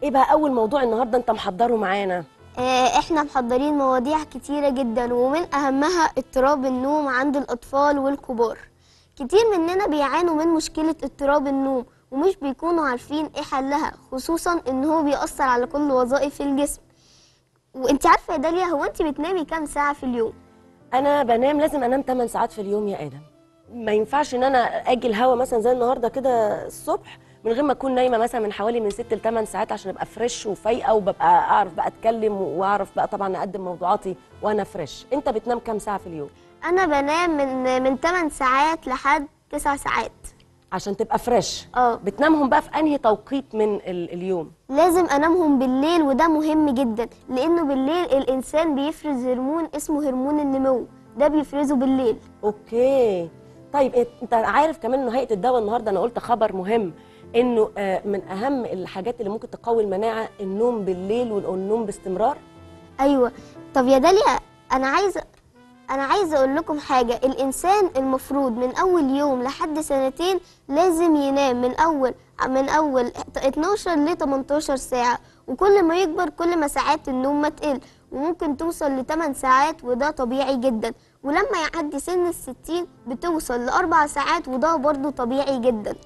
ايه بقى اول موضوع النهارده انت محضره معانا آه، احنا محضرين مواضيع كتيرة جدا ومن اهمها اضطراب النوم عند الاطفال والكبار كتير مننا بيعانوا من مشكلة اضطراب النوم ومش بيكونوا عارفين ايه حلها خصوصا ان هو بيأثر على كل وظائف الجسم وانت عارفة يا داليا هو انت بتنامي كام ساعة في اليوم انا بنام لازم انام 8 ساعات في اليوم يا ادم ما ينفعش ان انا اجي الهوا مثلا زي النهارده كده الصبح من غير ما اكون نايمه مثلا من حوالي من 6 ل 8 ساعات عشان ابقى فريش وفايقه وببقى اعرف بقى اتكلم واعرف بقى طبعا اقدم موضوعاتي وانا فريش انت بتنام كام ساعه في اليوم انا بنام من من 8 ساعات لحد 9 ساعات عشان تبقى فريش اه بتنامهم بقى في انهي توقيت من ال اليوم لازم انامهم بالليل وده مهم جدا لانه بالليل الانسان بيفرز هرمون اسمه هرمون النمو ده بيفرزه بالليل اوكي طيب إنت- انت عارف كمان انه هيئه الدواء النهارده انا قلت خبر مهم انه آه، من اهم الحاجات اللي ممكن تقوي المناعه النوم بالليل والنوم باستمرار ايوه طب يا داليا انا عايزه انا عايزه اقول لكم حاجه الانسان المفروض من اول يوم لحد سنتين لازم ينام من اول من اول 12 ل 18 ساعه وكل ما يكبر كل ما ساعات النوم ما تقل وممكن توصل ل 8 ساعات وده طبيعي جدا ولما يعدي سن الستين بتوصل لأربع ساعات وده برضه طبيعي جدا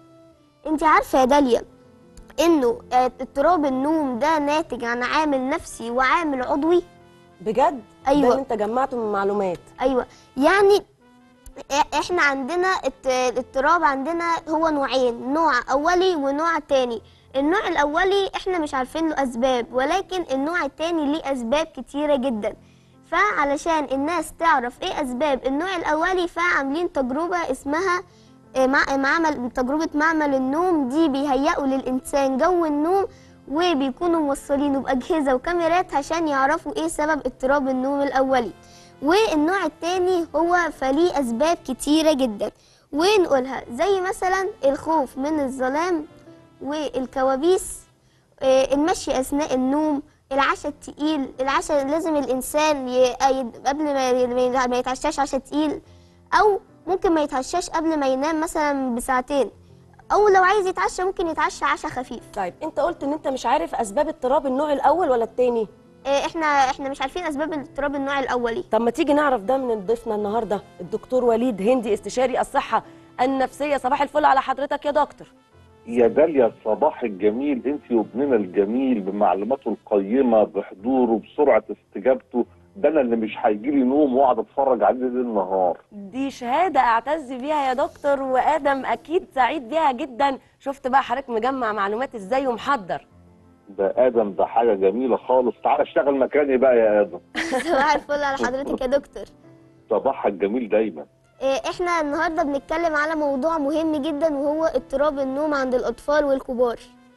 انت عارفه يا داليا انه آه، اضطراب النوم ده ناتج عن عامل نفسي وعامل عضوي بجد أيوة. ده اللي انت جمعته من معلومات ايوه يعني إ- احنا عندنا الت- الاضطراب عندنا هو نوعين نوع اولي ونوع تاني النوع الاولي احنا مش عارفين له اسباب ولكن النوع التاني ليه اسباب كتيره جدا فعلشان الناس تعرف ايه اسباب النوع الاولي فعاملين تجربه اسمها آه، مع- معمل تجربه معمل النوم دي بيهيئوا للانسان جو النوم وبيكونوا موصلينه باجهزه وكاميرات عشان يعرفوا ايه سبب اضطراب النوم الاولي والنوع التاني هو فليه أسباب كتيرة جدا ونقولها زي مثلا الخوف من الظلام والكوابيس آه، المشي أثناء النوم العشاء التقيل العشاء لازم الإنسان ي- ي- قبل ما ي- ما يتعشاش عشاء تقيل أو ممكن ما يتعشاش قبل ما ينام مثلا بساعتين أو لو عايز يتعشى ممكن يتعشى عشاء خفيف طيب انت قلت ان انت مش عارف اسباب اضطراب النوع الاول ولا التاني آه، احنا احنا مش عارفين أسباب اضطراب النوع الأولي طب ما تيجي نعرف ده من ضيفنا النهارده الدكتور وليد هندي استشاري الصحه النفسيه صباح الفل على حضرتك يا دكتور يا داليا صباح الجميل انت وابننا الجميل بمعلوماته القيمه بحضوره بسرعه استجابته ده انا اللي مش هيجي لي نوم واقعد اتفرج عليه ليل نهار دي شهاده اعتز بيها يا دكتور وادم اكيد سعيد بيها جدا شفت بقى حضرتك مجمع معلومات ازاي ومحضر ده ادم ده حاجه جميله خالص تعالى اشتغل مكاني بقى يا ادم صباح الفل على حضرتك يا دكتور صباحك الجميل دايما إيه، احنا النهارده بنتكلم على موضوع مهم جدا وهو اضطراب النوم عند الاطفال والكبار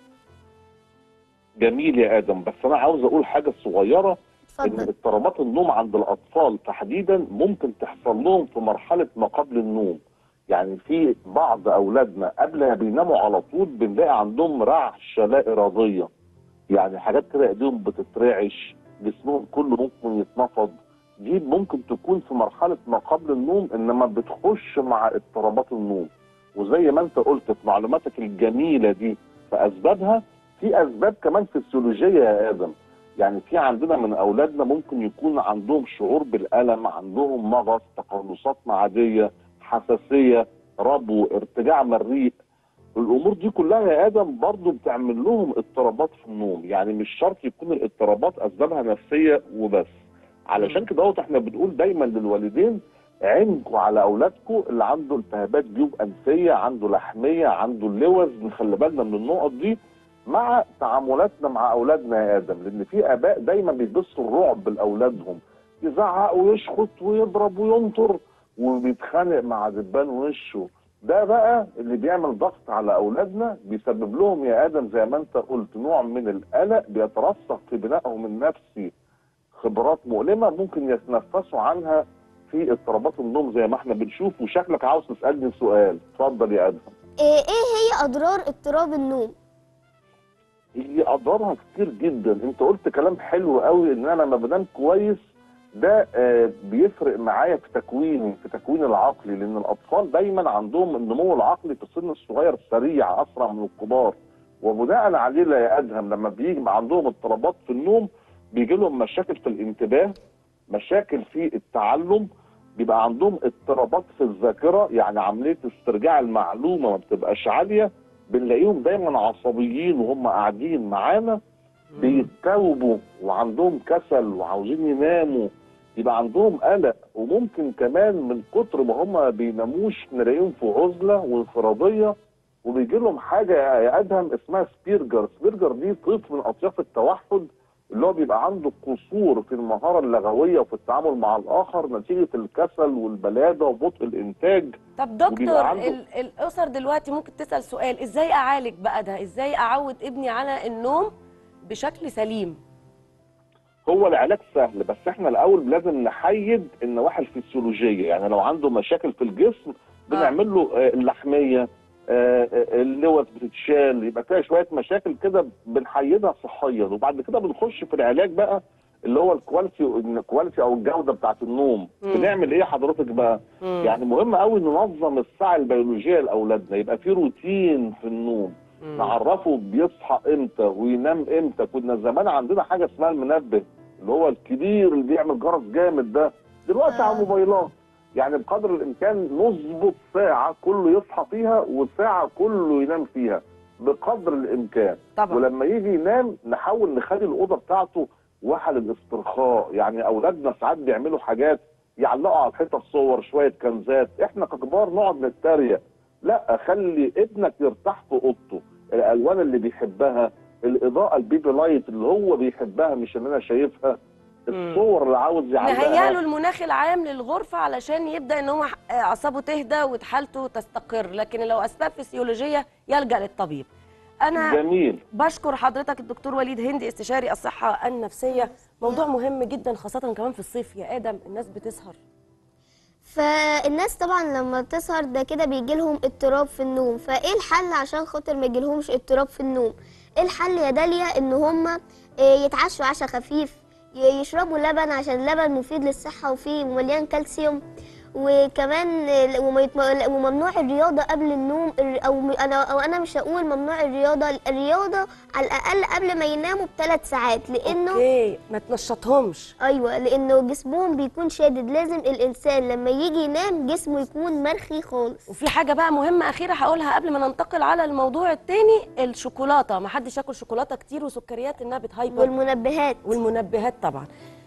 جميل يا ادم بس انا عاوز اقول حاجه صغيره ان اتفضل اضطرابات النوم عند الاطفال تحديدا ممكن تحصل لهم في مرحله ما قبل النوم يعني في بعض اولادنا قبل ما بيناموا على طول بنلاقي عندهم رعشه لا اراديه يعني حاجات كده ايديهم بتترعش جسمهم كله ممكن يتنفض دي ممكن تكون في مرحله ما قبل النوم انما بتخش مع اضطرابات النوم وزي ما انت قلت في معلوماتك الجميله دي في اسبابها في اسباب كمان فسيولوجيه يا ادم يعني في عندنا من اولادنا ممكن يكون عندهم شعور بالالم عندهم مغص تقلصات معديه حساسيه ربو ارتجاع مريء الامور دي كلها يا ادم برضو بتعمل لهم اضطرابات في النوم يعني مش شرط يكون الاضطرابات اسبابها نفسيه وبس علشان كده اهوت احنا بنقول دايما للوالدين عينكم على اولادكم اللي عنده التهابات جيوب انفيه عنده لحميه عنده اللوز نخلي بالنا من النقط دي مع تعاملاتنا مع اولادنا يا ادم لان في اباء دايما بيبثوا الرعب لاولادهم يزعق ويشخط ويضرب وينطر وبيتخانق مع دبان وشه ده بقى اللي بيعمل ضغط على اولادنا بيسبب لهم يا ادم زي ما انت قلت نوع من القلق بيترسخ في بنائهم النفسي خبرات مؤلمه ممكن يتنفسوا عنها في اضطرابات النوم زي ما احنا بنشوف وشكلك عاوز تسالني سؤال اتفضل يا ادم إيه, ايه هي اضرار اضطراب النوم هي اضرارها كتير جدا انت قلت كلام حلو قوي ان انا لما بنام كويس ده آه، بيفرق معايا في تكويني في تكوين العقلي لان الاطفال دايما عندهم النمو العقلي في السن الصغير سريع اسرع من الكبار وبناء عليه لا ادهم لما بيجي عندهم اضطرابات في النوم بيجي لهم مشاكل في الانتباه مشاكل في التعلم بيبقى عندهم اضطرابات في الذاكره يعني عمليه استرجاع المعلومه ما بتبقاش عاليه بنلاقيهم دايما عصبيين وهم قاعدين معانا بيتوبوا وعندهم كسل وعاوزين يناموا يبقى عندهم قلق وممكن كمان من كتر ما هم بيناموش نلاقيهم في عزله وانفراديه وبيجي لهم حاجه يا ادهم اسمها سبيرجر، سبيرجر دي طيف من اطياف التوحد اللي هو بيبقى عنده قصور في المهاره اللغويه وفي التعامل مع الاخر نتيجه الكسل والبلاده وبطء الانتاج طب دكتور وبيبقى عنده- ال- الاسر دلوقتي ممكن تسال سؤال ازاي اعالج بقى ده ازاي اعود ابني على النوم بشكل سليم هو العلاج سهل بس احنا الاول لازم نحيد النواحي الفسيولوجيه يعني لو عنده مشاكل في الجسم بنعمل له آه، اللحميه آه، آه، اللوث بتتشال يبقى فيها شويه مشاكل كده بنحيدها صحيا وبعد كده بنخش في العلاج بقى اللي هو الكواليتي الكواليتي او الجوده بتاعت النوم مم. بنعمل ايه حضرتك بقى مم. يعني مهم قوي ننظم الساعه البيولوجيه لاولادنا يبقى في روتين في النوم مم. نعرفه بيصحى امتى وينام امتى كنا زمان عندنا حاجه اسمها المنبه اللي هو الكبير اللي بيعمل جرس جامد ده دلوقتي آه. على الموبايلات يعني بقدر الامكان نظبط ساعه كله يصحى فيها وساعه كله ينام فيها بقدر الامكان طبعا ولما يجي ينام نحاول نخلي الاوضه بتاعته واحد الاسترخاء يعني اولادنا ساعات بيعملوا حاجات يعلقوا على الحيطه صور شويه كنزات احنا ككبار نقعد نتريق لا خلي ابنك يرتاح في اوضته الالوان اللي بيحبها الاضاءه البيبي لايت اللي هو بيحبها مش اللي انا شايفها الصور اللي عاوز نهيئ له يعلقها المناخ العام للغرفه علشان يبدا ان هو اعصابه تهدى وحالته تستقر لكن لو اسباب فسيولوجيه يلجا للطبيب انا جميل بشكر حضرتك الدكتور وليد هندي استشاري الصحه النفسيه موضوع مهم جدا خاصه كمان في الصيف يا ادم الناس بتسهر فالناس طبعا لما بتسهر ده كده بيجي لهم اضطراب في النوم فايه الحل عشان خاطر ما يجيلهمش اضطراب في النوم ايه الحل يا داليا ان هم يتعشوا عشاء خفيف ي- يشربوا لبن عشان اللبن مفيد للصحة وفيه مليان كالسيوم وكمان آه، وما يتم- وممنوع الرياضة قبل النوم الر- أو م- أنا أو أنا مش هقول ممنوع الرياضة الرياضة على الأقل قبل ما يناموا بثلاث ساعات لأنه اوكي ما تنشطهمش ايوه لانه جسمهم بيكون شادد لازم الانسان لما يجي ينام جسمه يكون مرخي خالص وفي حاجه بقى مهمه اخيره هقولها قبل ما ننتقل على الموضوع التاني الشوكولاته ما حدش ياكل شوكولاته كتير وسكريات انها بتهايبر والمنبهات والمنبهات طبعا